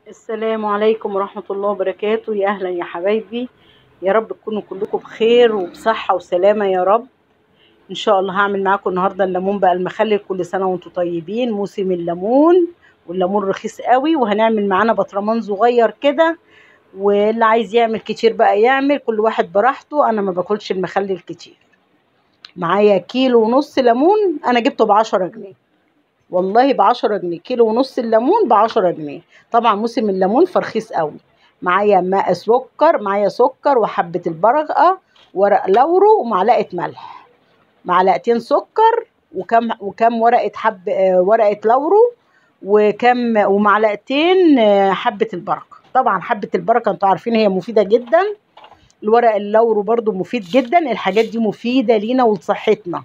السلام عليكم ورحمة الله وبركاته يا أهلا يا حبايبي يا رب تكونوا كلكم بخير وبصحة وسلامة يا رب إن شاء الله هعمل معاكم النهاردة الليمون بقى المخلل كل سنة وانتم طيبين موسم الليمون والليمون رخيص قوي وهنعمل معانا بطرمان صغير كده واللي عايز يعمل كتير بقى يعمل كل واحد براحته أنا ما باكلش المخلل كتير معايا كيلو ونص ليمون أنا جبته بعشرة جنيه والله بعشرة جنيه كيلو ونص الليمون بعشرة جنيه طبعا موسم الليمون فرخيص قوي معايا ماء سكر معايا سكر وحبة البرقة ورق لورو ومعلقة ملح معلقتين سكر وكم وكم ورقة حب آه، ورقة لورو وكم ومعلقتين آه، حبة البركة طبعا حبة البركة انتوا عارفين هي مفيدة جدا الورق اللورو برضو مفيد جدا الحاجات دي مفيدة لينا ولصحتنا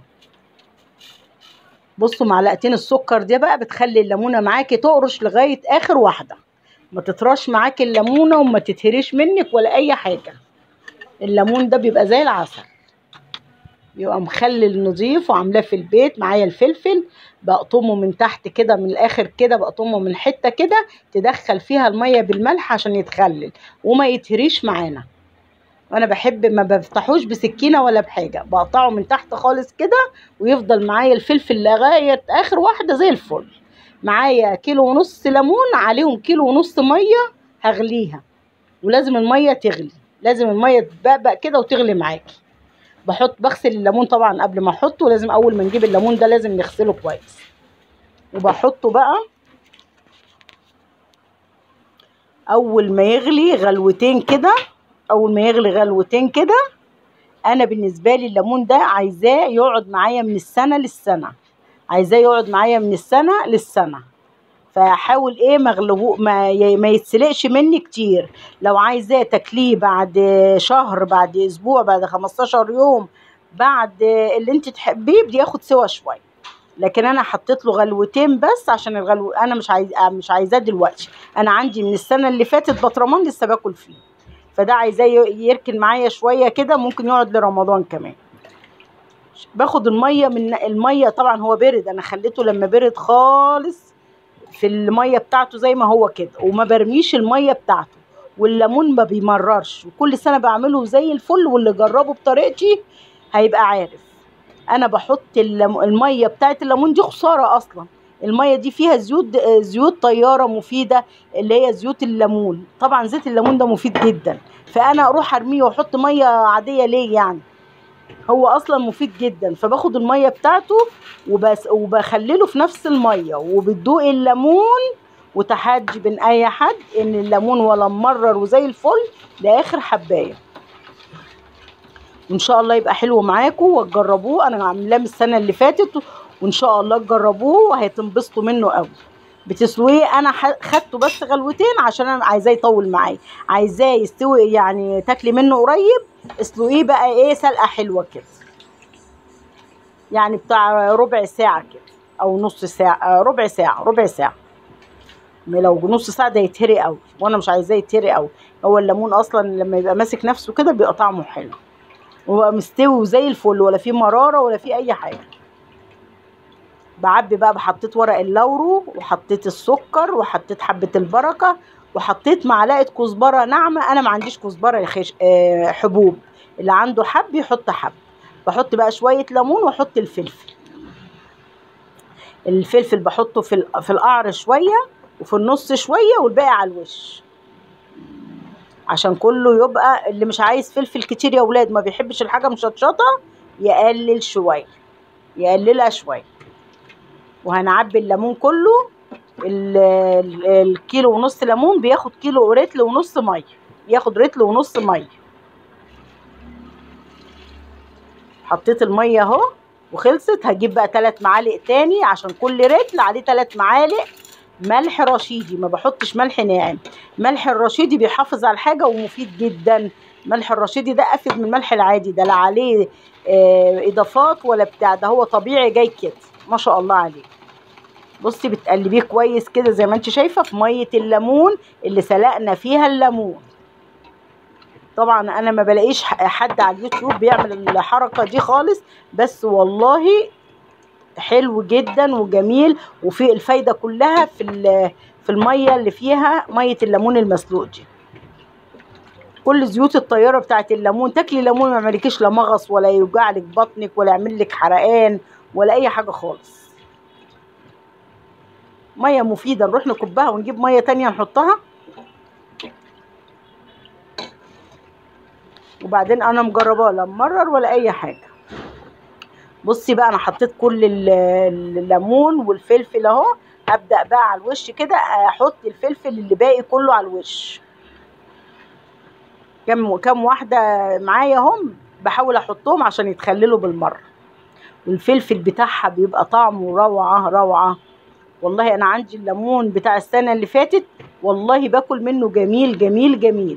بصوا معلقتين السكر دي بقى بتخلي الليمونه معاكي تقرش لغايه اخر واحده ما تطرش معاكي الليمونه وما تتهريش منك ولا اي حاجه الليمون ده بيبقى زي العسل بيبقى مخلل نظيف وعاملاه في البيت معايا الفلفل بقطمه من تحت كده من الاخر كده بقطمه من حته كده تدخل فيها الميه بالملح عشان يتخلل وما يتهريش معانا وانا بحب ما بفتحوش بسكينه ولا بحاجه بقطعه من تحت خالص كده ويفضل معايا الفلفل لغايه اخر واحده زي الفل معايا كيلو ونص ليمون عليهم كيلو ونص ميه هغليها ولازم الميه تغلي لازم الميه تبقبق كده وتغلي معاكي بحط بغسل الليمون طبعا قبل ما احطه لازم اول ما نجيب الليمون ده لازم نغسله كويس وبحطه بقى اول ما يغلي غلوتين كده اول ما يغلي غلوتين كده انا بالنسبه لي الليمون ده عايزاه يقعد معايا من السنه للسنه عايزاه يقعد معايا من السنه للسنه فحاول ايه مغلبو ما ي- ما يتسلقش مني كتير لو عايزاه تاكليه بعد شهر بعد اسبوع بعد 15 يوم بعد اللي انت تحبيه بدي ياخد سوا شويه لكن انا حطيت له غلوتين بس عشان الغلو انا مش عايز مش عايزاه دلوقتي انا عندي من السنه اللي فاتت بطرمان لسه باكل فيه فده عايزاه ي- يركن معايا شويه كده ممكن يقعد لرمضان كمان باخد الميه من الميه طبعا هو برد انا خليته لما برد خالص في الميه بتاعته زي ما هو كده وما برميش الميه بتاعته والليمون ما بيمررش وكل سنه بعمله زي الفل واللي جربه بطريقتي هيبقى عارف انا بحط اللم- الميه بتاعت الليمون دي خساره اصلا الميه دي فيها زيوت زيوت طياره مفيده اللي هي زيوت الليمون طبعا زيت الليمون ده مفيد جدا فانا اروح ارميه واحط ميه عاديه ليه يعني هو اصلا مفيد جدا فباخد الميه بتاعته وبس وبخلله في نفس الميه وبتدوق الليمون وتحدي بين اي حد ان الليمون ولا ممرر وزي الفل لاخر حبايه وان شاء الله يبقى حلو معاكم وتجربوه انا عاملاه من السنه اللي فاتت وان شاء الله تجربوه وهتنبسطوا منه قوي بتسويه انا ح- خدته بس غلوتين عشان انا عايزاه يطول معايا عايزاه يستوي يعني تاكلي منه قريب اسلقيه بقى ايه سلقه حلوه كده يعني بتاع ربع ساعه كده او نص ساعه آه، ربع ساعه ربع ساعه ما لو نص ساعه ده يتهري قوي وانا مش عايزاه يتهري قوي هو الليمون اصلا لما يبقى ماسك نفسه كده بيبقى طعمه حلو وبقى مستوي وزي الفل ولا فيه مراره ولا فيه اي حاجه بعبي بقى حطيت ورق اللورو وحطيت السكر وحطيت حبه البركه وحطيت معلقه كزبره ناعمه انا ما عنديش كزبره يا خش... آه، حبوب اللي عنده حب يحط حب بحط بقى شويه ليمون واحط الفلفل الفلفل بحطه في ال- في القعر شويه وفي النص شويه والباقي على الوش عشان كله يبقى اللي مش عايز فلفل كتير يا ولاد ما بيحبش الحاجه مشطشطه يقلل شويه يقللها شويه وهنعبي الليمون كله ال- ال- الكيلو ونص ليمون بياخد كيلو رتل ونص ميه ياخد رتل ونص ميه حطيت الميه اهو وخلصت هجيب بقى ثلاث معالق تاني عشان كل رتل عليه ثلاث معالق ملح رشيدي ما بحطش ملح ناعم ملح الرشيدي بيحافظ على الحاجه ومفيد جدا ملح الرشيدي ده افيد من الملح العادي ده لا عليه آه، اضافات ولا بتاع ده هو طبيعي جاي كده ما شاء الله عليه بصي بتقلبيه كويس كده زي ما انت شايفه في ميه الليمون اللي سلقنا فيها الليمون طبعا انا ما بلاقيش ح- حد على اليوتيوب بيعمل الحركه دي خالص بس والله حلو جدا وجميل وفي الفايده كلها في ال- في الميه اللي فيها ميه الليمون المسلوق دي كل زيوت الطياره بتاعت الليمون تاكلي ليمون ما يعملكيش لا مغص ولا يوجعلك بطنك ولا يعمل لك حرقان ولا اي حاجه خالص ميه مفيده نروح نكبها ونجيب ميه تانية نحطها وبعدين انا مجرباه لا ممرر ولا اي حاجه بصي بقى انا حطيت كل ال- الليمون والفلفل اهو هبدا بقى على الوش كده احط الفلفل اللي باقي كله على الوش كم كم واحده معايا هم بحاول احطهم عشان يتخللوا بالمره والفلفل بتاعها بيبقى طعمه روعه روعه والله انا عندي الليمون بتاع السنه اللي فاتت والله باكل منه جميل جميل جميل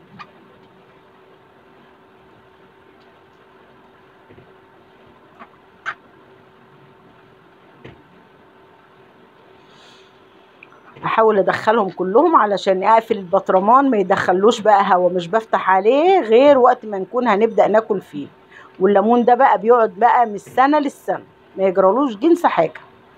احاول ادخلهم كلهم علشان اقفل البطرمان ما يدخلوش بقى هوا مش بفتح عليه غير وقت ما نكون هنبدا ناكل فيه والليمون ده بقى بيقعد بقى من السنه للسنه ما يجرالوش جنس حاجه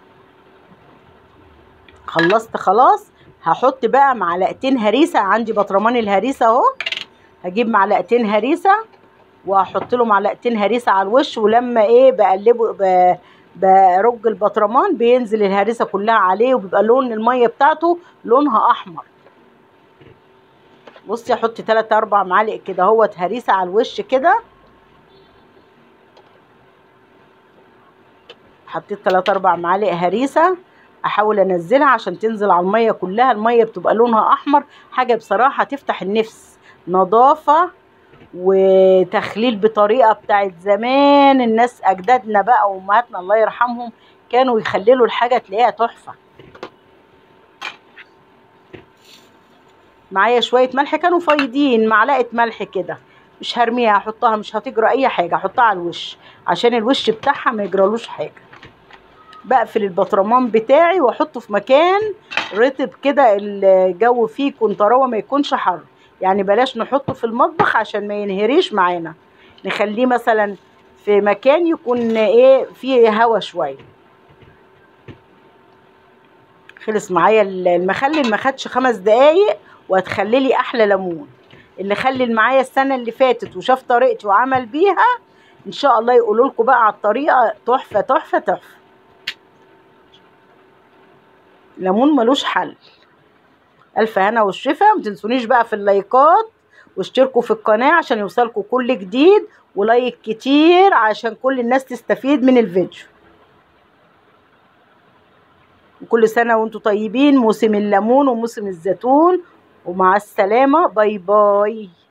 خلصت خلاص هحط بقى معلقتين هريسه عندي بطرمان الهريسه اهو هجيب معلقتين هريسه وهحط له معلقتين هريسه على الوش ولما ايه بقلبه ب... برج البطرمان بينزل الهريسه كلها عليه وبيبقى لون الميه بتاعته لونها احمر بصي احط 3 4 معالق كده اهوت هريسه على الوش كده حطيت 3 4 معالق هريسه احاول انزلها عشان تنزل على الميه كلها الميه بتبقى لونها احمر حاجه بصراحه تفتح النفس نظافه وتخليل بطريقه بتاعت زمان الناس اجدادنا بقى وامهاتنا الله يرحمهم كانوا يخللوا الحاجه تلاقيها تحفه معايا شويه ملح كانوا فايضين معلقه ملح كده مش هرميها احطها مش هتجرى اي حاجه احطها على الوش عشان الوش بتاعها ما يجرالوش حاجه بقفل البطرمان بتاعي واحطه في مكان رطب كده الجو فيه يكون طراوه ما يكونش حر يعني بلاش نحطه في المطبخ عشان ما ينهريش معانا نخليه مثلا في مكان يكون ايه فيه هوا شويه خلص معايا المخلل ما خدش خمس دقايق وهتخللي احلى ليمون اللي خلل معايا السنه اللي فاتت وشاف طريقتي وعمل بيها ان شاء الله يقولوا لكم بقى على الطريقه تحفه تحفه تحفه ليمون ملوش حل الف هنا والشفا ما تنسونيش بقى في اللايكات واشتركوا في القناه عشان يوصلكوا كل جديد ولايك كتير عشان كل الناس تستفيد من الفيديو وكل سنه وانتم طيبين موسم الليمون وموسم الزيتون ومع السلامه باي باي